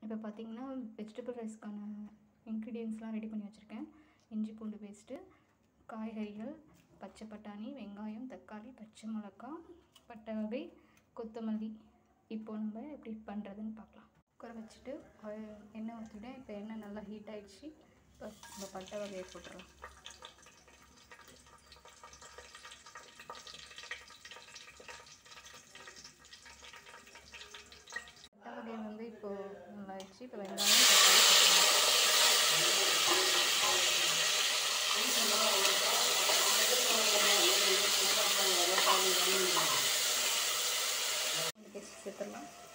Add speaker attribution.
Speaker 1: இப்போ பார்த்தீங்கன்னா vegetable ரைஸ்க்கான இன்க்ரீடியன்ஸ்லாம் ready பண்ணி வச்சுருக்கேன் இஞ்சி பூண்டு பேஸ்ட்டு காய்கறிகள் பச்சை பட்டாணி வெங்காயம் தக்காளி பச்சை மிளகா பட்டை வகை கொத்தமல்லி இப்போ நம்ம எப்படி பண்ணுறதுன்னு பார்க்கலாம் குக்கரை வச்சுட்டு oil- எண்ணெய் ஊற்றிட்டேன் இப்போ எண்ணெய் நல்லா ஹீட் ஆயிடுச்சு இப்போ நம்ம பட்டை வகையை போட்டுடலாம் பட்டை வகை வந்து இப்போது நல்லா ஆயிடுச்சு இப்போ வெங்காயம் தக்காளி போட்டுடலாம் பேஸ்ட் சேர்த்துடலாம்